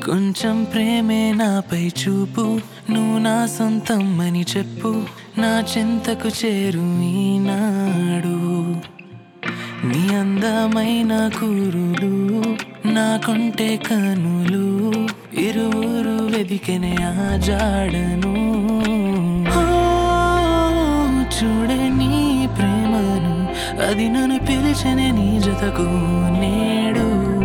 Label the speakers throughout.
Speaker 1: కొంచెం ప్రేమే నాపై చూపు నువ్వు నా సొంతం అని చెప్పు నా చింతకు చేరు ఈనాడు నీ అందమైన కూరులు నాకుంటే కనులు ఇరువురు వెదికెనే ఆ జాడను ఓ, చూడే నీ ప్రేమను అది నన్ను పిలిచనే నీ జతకు నేడు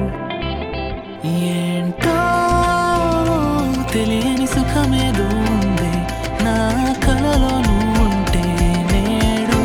Speaker 1: ఏంటో తెలియని సుఖమేదో ఉంది నా కలలో నువ్వు ఉంటే నేడు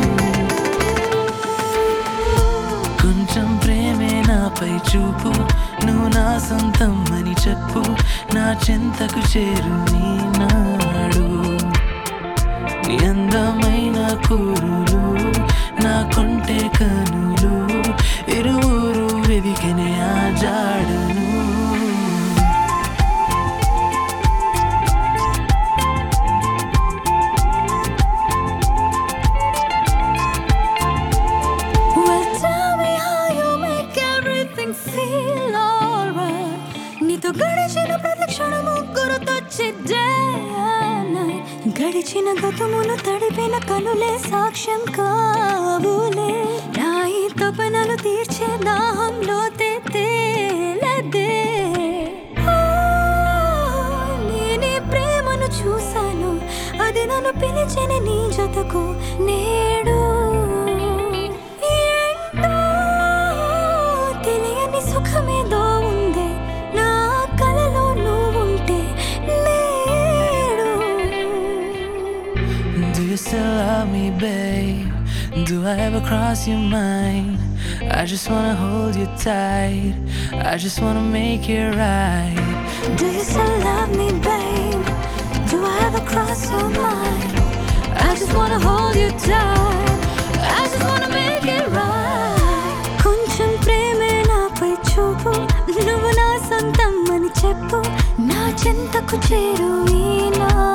Speaker 1: కొంచెం ప్రేమే నాపై చూపు నువ్వు నా సొంతం అని చెప్పు నా చింతకు చేరు నాడు నీ అందమైన కూరులు నాకుంటే కనులు ఇరువురు వెదికినే ఆ జాడను
Speaker 2: Well, tell me how you make everything feel alright. నీతో గడిచిన ప్రతి క్షణము గుర్తొచ్చే day and night. గడిచిన గతమును తడిపిన కనులే సాక్ష్యం కావులే నా ఈ తపనలు తీర్చే దాహంలో తేలదే నేనే ప్రేమను చూశాను అది నన్ను పిలిచిన నీ జతకు నేడు ఏంటో తెలియని సుఖమేదో ఉంది నా కలలో నువ్వుంటే నేడు
Speaker 1: Do you still love me, babe? Do I ever cross your mind? I just wanna hold you tight. I just wanna make it right.
Speaker 2: Do you still love me, babe? Do I ever cross your mind? I just wanna hold you tight. I just wanna make it right. కొంచెం ప్రేమే నాపై చూపు నువ్వు నా సొంతం అని చెప్పు నా చెంతకు చేరు ఈనా